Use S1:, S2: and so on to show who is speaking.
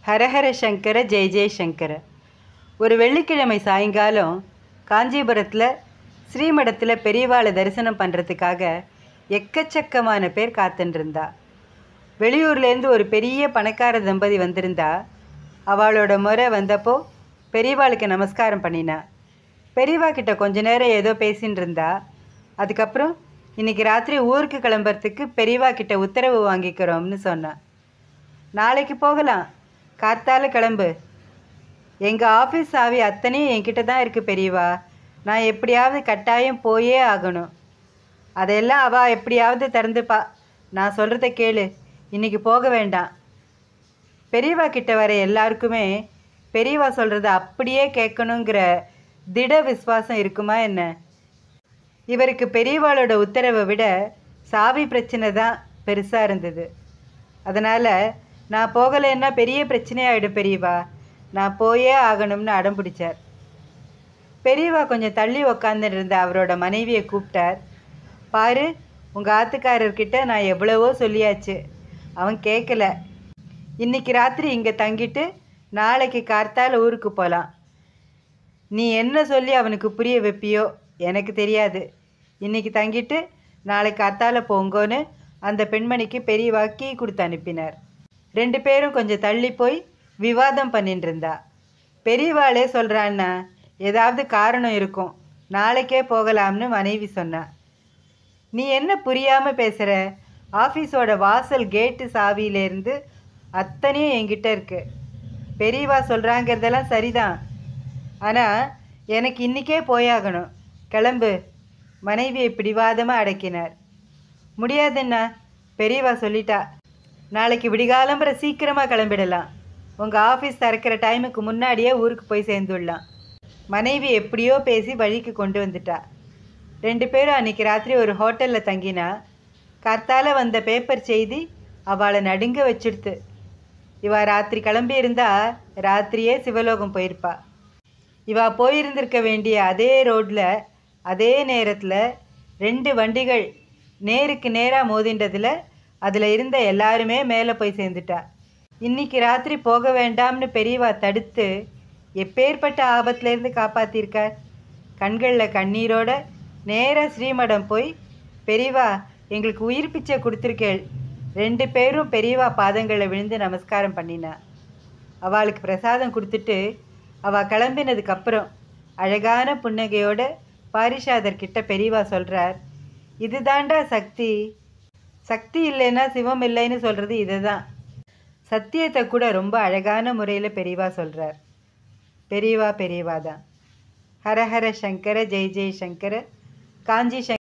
S1: ஹரஹர சங்கர ஜெய ஜெய சங்கர ஒரு வெள்ளிக்கிழமை சாயங்காலம் காஞ்சிபுரத்தில் ஸ்ரீமடத்தில் பெரியவாளை தரிசனம் பண்ணுறதுக்காக எக்கச்சக்கமான பேர் காத்துன்னு இருந்தா வெளியூர்லேருந்து ஒரு பெரிய பணக்கார தம்பதி வந்திருந்தா அவளோட முறை வந்தப்போ பெரியவாளுக்கு நமஸ்காரம் பண்ணினா பெரியவா கிட்ட கொஞ்ச நேரம் ஏதோ பேசின்னு இருந்தா அதுக்கப்புறம் இன்னைக்கு ராத்திரி ஊருக்கு கிளம்புறதுக்கு பெரியவா கிட்ட உத்தரவு வாங்கிக்கிறோம்னு சொன்னா நாளைக்கு போகலாம் காத்தால கிளம்பு எங்கள் ஆஃபீஸ் சாவி அத்தனையும் என்கிட்ட தான் இருக்குது பெரியவா நான் எப்படியாவது கட்டாயம் போயே ஆகணும் அதையெல்லாம் அவள் எப்படியாவது திறந்துப்பா நான் சொல்கிறத கேளு இன்னைக்கு போக வேண்டாம் பெரியவா கிட்ட வர எல்லாருக்குமே பெரியவா சொல்கிறத அப்படியே கேட்கணுங்கிற திட விசுவாசம் இருக்குமா என்ன இவருக்கு பெரியவாளோட உத்தரவை விட சாவி பிரச்சனை தான் பெருசாக இருந்தது அதனால் நான் போகலைன்னா பெரிய பிரச்சனையாயிடும் பெரியவா நான் போயே ஆகணும்னு அடம் பிடிச்சார் பெரியவா கொஞ்சம் தள்ளி உக்காந்துட்டு இருந்த அவரோட மனைவியை கூப்பிட்டார் பாரு உங்கள் ஆத்துக்காரர்கிட்ட நான் எவ்வளவோ சொல்லியாச்சு அவன் கேட்கல இன்னைக்கு ராத்திரி இங்கே தங்கிட்டு நாளைக்கு கார்த்தால ஊருக்கு போகலாம் நீ என்ன சொல்லி அவனுக்கு புரிய வைப்பியோ எனக்கு தெரியாது இன்னைக்கு தங்கிட்டு நாளைக்கு அத்தால போங்கோன்னு அந்த பெண்மணிக்கு பெரியவா கீ கொடுத்து அனுப்பினார் ரெண்டு பேரும் கொஞ்சம் தள்ளி போய் விவாதம் பண்ணிட்டு இருந்தா பெரியவாளே சொல்கிறான்னா ஏதாவது காரணம் இருக்கும் நாளைக்கே போகலாம்னு மனைவி சொன்னா நீ என்ன புரியாமல் பேசுகிற ஆஃபீஸோட வாசல் கேட்டு சாவியிலேருந்து அத்தனையும் என்கிட்ட இருக்கு பெரியவா சொல்கிறாங்கிறதெல்லாம் சரிதான் ஆனால் எனக்கு இன்றைக்கே போயாகணும் கிளம்பு மனைவியை பிடிவாதமாக அடக்கினார் முடியாதுண்ணா பெரியவா சொல்லிட்டா நாளைக்கு விடிகாலம்புற சீக்கிரமாக கிளம்பிடலாம் உங்கள் ஆஃபீஸ் திறக்கிற டைமுக்கு முன்னாடியே ஊருக்கு போய் சேர்ந்துடலாம் மனைவி எப்படியோ பேசி வழிக்கு கொண்டு வந்துட்டா ரெண்டு பேரும் அன்னைக்கு ராத்திரி ஒரு ஹோட்டலில் தங்கினா கர்த்தால வந்த பேப்பர் செய்தி அவளை நடுங்க வச்சிடுத்து இவ ராத்திரி கிளம்பி இருந்தா ராத்திரியே சிவலோகம் போயிருப்பா இவ போயிருந்திருக்க வேண்டிய அதே ரோட்டில் அதே நேரத்தில் ரெண்டு வண்டிகள் நேருக்கு நேராக மோதின்றதில் அதில் இருந்த எல்லாருமே மேலே போய் சேர்ந்துட்டா இன்னைக்கு ராத்திரி போக வேண்டாம்னு பெரியவா தடுத்து எப்பேற்பட்ட ஆபத்துலேருந்து காப்பாத்திருக்கார் கண்களில் கண்ணீரோட நேராக ஸ்ரீமடம் போய் பெரியவா எங்களுக்கு உயிர் பிச்சை கொடுத்துருக்கேள் ரெண்டு பேரும் பெரியவா பாதங்களில் விழுந்து நமஸ்காரம் பண்ணினா அவளுக்கு பிரசாதம் கொடுத்துட்டு அவள் கிளம்பினதுக்கப்புறம் அழகான புன்னகையோட பாரிஷாதர் கிட்ட பெரியவா சொல்கிறார் இதுதாண்டா சக்தி சக்தி இல்லைன்னா சிவம் இல்லைன்னு சொல்கிறது இதுதான் சத்தியத்தை கூட ரொம்ப அழகான முறையில் பெரியவா சொல்கிறார் பெரியவா பெரியவா தான் ஹரஹர சங்கர ஜெய் ஜெய் சங்கர காஞ்சி சங்கர